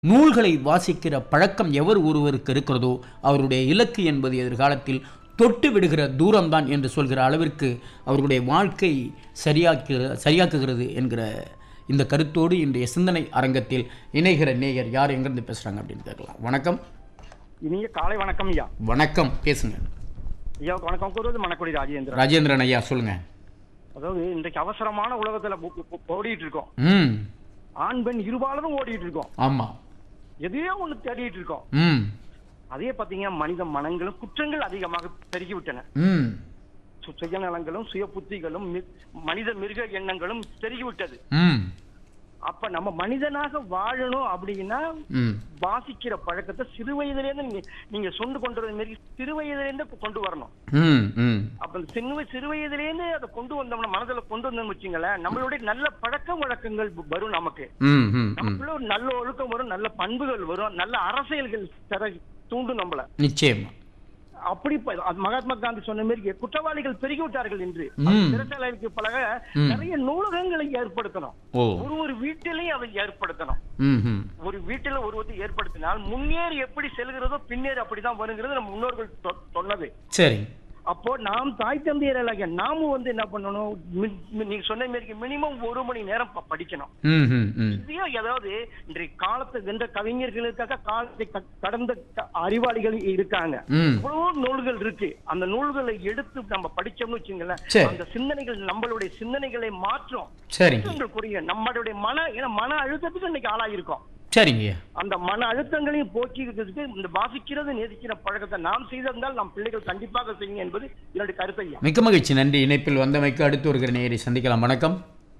நூல்களை வாசிக்கிற பழக்கம் எவர் ஒருவருக்கு இருக்கிறதோ அவருடைய இலக்கு என்பது எதிர்காலத்தில் தொட்டு விடுகிற தூரம்தான் என்று சொல்கிற அளவிற்கு அவருடைய வாழ்க்கை சரியாக்குகிற சரியாக்குகிறது என்கிற இந்த கருத்தோடு இன்றைய சிந்தனை அரங்கத்தில் இணைகிற நேயர் யார் எங்கிருந்து பேசுகிறாங்க அப்படின்னு கேட்கலாம் வணக்கம் இனிய காலை வணக்கம் ஐயா வணக்கம் பேசுங்க ஐயா வணக்கம் கூறுவது மணக்குடி ராஜேந்திரன் ராஜேந்திரன் ஐயா சொல்லுங்க அதாவது இன்றைக்கு அவசரமான உலகத்துல போ- போ- போ- ஓடிட்டு இருக்கோம் ம் ஆண் பெண் இருபாலரும் ஓடிட்டு இருக்கோம் ஆமாம் எதையோ ஒண்ணு தேடிட்டு இருக்கோம் ம் அதே பாத்தீங்கன்னா மனித மனங்களும் குற்றங்கள் அதிகமாக பெருகிவிட்டன ம் சு- சுயநலங்களும் சுய புத்திகளும் மி- மனித மிருக எண்ணங்களும் பெருகிவிட்டது ம் அப்ப நம்ம மனிதனாக வாழணும் அப்படின்னா ம் வாசிக்கிற பழக்கத்தை சிறு வயதிலேருந்து நீங்க நீங்க சொண்டு கொண்டு வர மாரி சிறு வயதிலேருந்து கொண்டு வரணும் ம் ம் அப்ப இந்த சின்ன சிறு வயதிலேருந்து அதை கொண்டு வந்தோம்னா மனதுல கொண்டு வந்தோம்னு வச்சுங்களேன் நம்மளுடைய நல்ல பழக்க வழக்கங்கள் வரும் நமக்கு ம் ம் ம் நமக்குள்ள ஒரு நல்ல ஒழுக்கம் வரும் நல்ல பண்புகள் வரும் நல்ல அரசியல்கள் தர தூண்டும் நம்மள நிச்சயமா அப்படி ப- அது மகாத்மா காந்தி சொன்ன மாதிரி குற்றவாளிகள் பெருகிவிட்டார்கள் என்று ம். சிறைச்சாலைக்கு பழக ம். நிறைய நூலகங்களை ஏற்படுத்தணும் ஓ ஒரு ஒரு வீட்டிலையும் அதை ஏற்படுத்தணும் ம் ம் ஒரு வீட்டுல ஒருவத்தை ஏற்படுத்தினால் முன்னேறி எப்படி செல்கிறதோ பின்னேறி அப்படிதான் வருங்கிறது நம்ம முன்னோர்கள் சொ- சொன்னது சரி அப்போ நாம் தாய் தந்தையராக நாமும் வந்து என்ன பண்ணணும் மி- மி- நீங்க சொன்ன மாதிரி மினிமம் ஒரு மணி நேரம் ப- படிக்கணும் ம் ம் ம் இதையோ ஏதாவது இன்றைய காலத்தை வென்ற கவிஞர்கள் இருக்காங்க காலத்தை க- கடந்த க- அறிவாளிகள் இருக்காங்க ம் இவ்வளவோ நூல்கள் இருக்கு அந்த நூல்களை எடுத்து நம்ம படிச்சோம்னு வச்சுங்களேன் சரி. அந்த சிந்தனைகள் நம்மளுடைய சிந்தனைகளை மாற்றும் சரிங்க குற்றங்களுக்குரிய நம்மளுடைய மன ஏன்னா மன அழுத்தத்துக்கு இன்னைக்கு ஆளாயிருக்கோம் சரிங்க அந்த மன அழுத்தங்களையும் போக்கிக்கிறதுக்கு இந்த வாசிக்கிறது நேசிக்கிற பழக்கத்தை நாம் செய்திருந்தால் நம் பிள்ளைகள் கண்டிப்பாக செய்யுங்க என்பது என்னுடைய கருத்து ஐயா மிக்க மகிழ்ச்சி நன்றி இணைப்பில் வந்தமைக்கு அடுத்து வருகிற நேயரை சந்திக்கலாம் வணக்கம்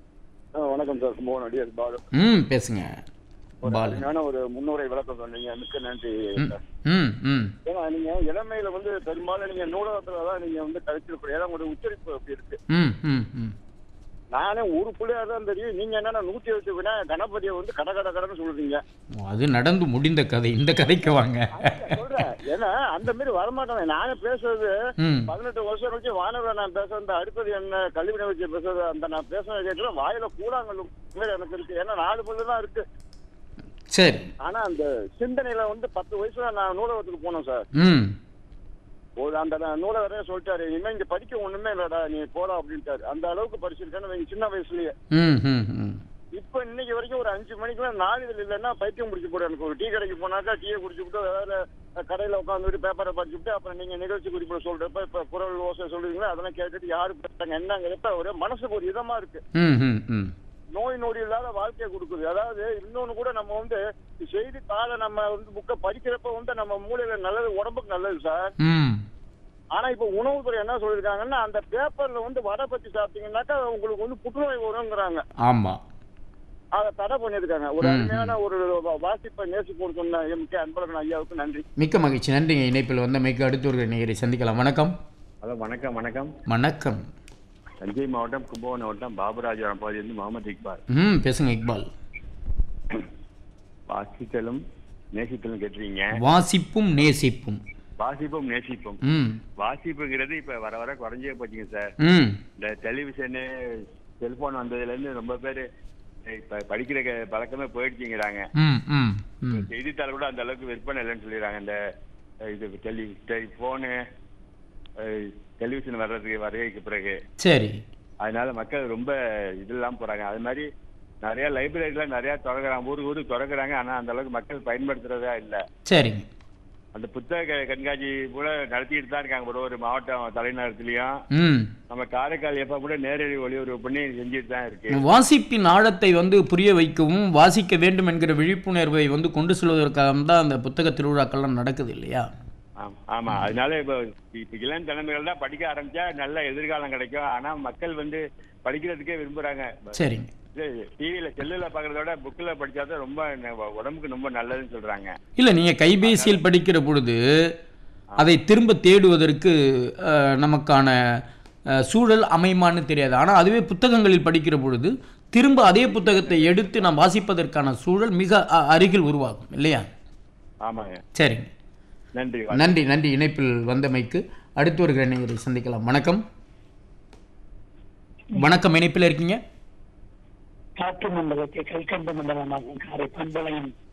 ஆ, வணக்கம் சார் கும்பகோணம் அடியார் பாலு ம் பேசுங்க ஒரு பாலு அருமையான ஒரு முன்னுரை விளக்கம் சொன்னீங்க மிக்க நன்றி ம் சார். ம் ம் ஏன்னா நீங்க இளமையில வந்து பெரும்பாலும் நீங்க நூலகத்துல தான் நீங்க வந்து கழிச்சிருப்பீங்க ஏன்னா உங்களுடைய உச்சரிப்பு அப்படி இருக்கு ம் ம் ம் நானே ஒரு பிள்ளையா தான் தெரியும் நீங்க என்னன்னா நூத்தி எழுபத்தி வினா கணபதியை வந்து கட கட கடன்னு சொல்றீங்க ஓ, அது நடந்து முடிந்த கதை இந்த கதைக்கு வாங்க சொல்றேன் ஏன்னா அந்த மாதிரி வரமாட்டேன் நானே பேசுறது ம் பதினெட்டு வருஷம் வச்சு வானவரை நான் பேசுறது அடுத்தது என்ன கல்வி வச்சு பேசுறது அந்த நான் பேசுறது கேட்கல வாயில கூடாங்கல்லும் மாதிரி எனக்கு இருக்கு ஏன்னா நாலு பிள்ளை தான் இருக்கு சரி ஆனா அந்த சிந்தனையில வந்து பத்து வயசுல நான் நூலகத்துக்கு போனேன் சார் ம் ஒரு அந்த நூலகரே சொல்லிட்டாரு இனிமே இங்க படிக்க ஒண்ணுமே இல்லடா நீ போடா அப்படின்ட்டாரு அந்த அளவுக்கு படிச்சிருக்கேன்னு வைங்க, சின்ன வயசுலயே ம் ம் ம் இப்ப இன்னைக்கு வரைக்கும் ஒரு அஞ்சு மணிக்குலாம் நாளிதழ் இல்லைன்னா பைத்தியம் பிடிச்சி போடும் எனக்கு ஒரு டீ கடைக்கு போனாக்கா டீயை குடிச்சுட்டு வேற கடையில உட்காந்துட்டு பேப்பரை படிச்சுட்டு அப்புறம் நீங்க நிகழ்ச்சி குறிப்பிட சொல்றப்ப இப்ப குரல் ஓசை சொல்றீங்களா அதெல்லாம் கேட்டுட்டு யாரு பேசுறாங்க என்னங்கிறப்ப ஒரு மனசுக்கு ஒரு இதமா இருக்கு ம் ம் ம் நோய் நொடி இல்லாத வாழ்க்கையை கொடுக்குது அதாவது இன்னொன்னு கூட நம்ம வந்து செய்தித்தாளை நம்ம வந்து புக்கை படிக்கிறப்ப வந்து நம்ம மூளையில நல்லது உடம்புக்கு நல்லது சார் ம் ஆனா இப்ப உணவுத்துறை என்ன சொல்லிருக்காங்கன்னா அந்த பேப்பர்ல வந்து வடை பத்தி சாப்பிட்டீங்கன்னாக்கா உங்களுக்கு வந்து புற்றுநோய் வருங்கிறாங்க ஆமாம் அதை தடை பண்ணிருக்காங்க ஒரு ம். அருமையான ஒரு வாசிப்பை நேசிப்போம் சொன்ன எம் கே அன்பழகன் ஐயாவுக்கு நன்றி மிக்க மகிழ்ச்சி நன்றிங்க இணைப்பில் வந்தமைக்கு அடுத்து வருகிற நேயரை சந்திக்கலாம் வணக்கம் ஹலோ வணக்கம் வணக்கம் வணக்கம் தஞ்சை மாவட்டம் கும்பகோணம் மாவட்டம் பாபுராஜபுரம் பகுதியிலிருந்து முகமது இக்பால் ம் பேசுங்க இக்பால் வாசித்தலும் நேசித்தலும் கேட்டுறீங்க வாசிப்பும் நேசிப்பும் வாசிப்பும் நேசிப்பும் ம் வாசிப்புங்கிறது இப்ப வர வர குறைஞ்சே போச்சுங்க சார் ம் இந்த டெலிவிஷனு செல்போன் வந்ததுல இருந்து ரொம்ப பேர் இப்ப படிக்கிற க- பழக்கமே போயிடுச்சுங்கிறாங்க ம் ம் ம் செய்தித்தாள் கூட அந்த அளவுக்கு விற்பனை இல்லைன்னு சொல்லிடுறாங்க இந்த அஹ், இது டெலி போனு டெலிவிஷன் வர்றதுக்கு வருகைக்கு பிறகு சரி அதனால மக்கள் ரொம்ப இதெல்லாம் போறாங்க அது மாதிரி நிறைய லைப்ரரிலாம் நிறைய திறக்கிறாங்க ஊருக்கு ஊருக்கு திறக்கிறாங்க ஆனா அந்த அளவுக்கு மக்கள் பயன்படுத்துறதா இல்ல சரிங்க அந்த புத்தக க- கண்காட்சி கூட நடத்திட்டு தான் இருக்காங்க ஒரு ஒரு மாவட்டம் தலைநகரத்திலயும் ம் நம்ம காரைக்கால் எப்ப கூட நேரடி ஒளிபரப்பு பண்ணி செஞ்சுட்டு தான் இருக்கு வாசிப்பின் ஆழத்தை வந்து புரிய வைக்கவும் வாசிக்க வேண்டும் என்கிற விழிப்புணர்வை வந்து கொண்டு செல்வதற்காக தான் அந்த புத்தக திருவிழாக்கள்லாம் நடக்குது இல்லையா ஆம், ஆமா அதனால இப்ப இப்ப இளம் தலைமைகள் தான் படிக்க ஆரம்பிச்சா நல்ல எதிர்காலம் கிடைக்கும் ஆனா மக்கள் வந்து படிக்கிறதுக்கே விரும்புறாங்க சரிங்க டிவியில செல்லுல பாக்குறத விட புக்ல படிச்சாதான் ரொம்ப ந- உடம்புக்கு ரொம்ப நல்லதுன்னு சொல்றாங்க இல்லை நீங்கள் கைபேசியில் படிக்கிற பொழுது அதை திரும்ப தேடுவதற்கு அஹ், நமக்கான அஹ், சூழல் அமைமான்னு தெரியாது ஆனால் அதுவே புத்தகங்களில் படிக்கிற பொழுது திரும்ப அதே புத்தகத்தை எடுத்து நாம் வாசிப்பதற்கான சூழல் மிக அ- அருகில் உருவாகும் இல்லையா ஆமாங்க சரிங்க நன்றி நன்றி நன்றி இணைப்பில் வந்தமைக்கு அடுத்து ஒரு நேயரை சந்திக்கலாம் வணக்கம் வணக்கம் இணைப்பில் இருக்கீங்க காற்று மண்டலத்தை கல்கண்டு மண்டலமாகும் காரை பண்பலையும்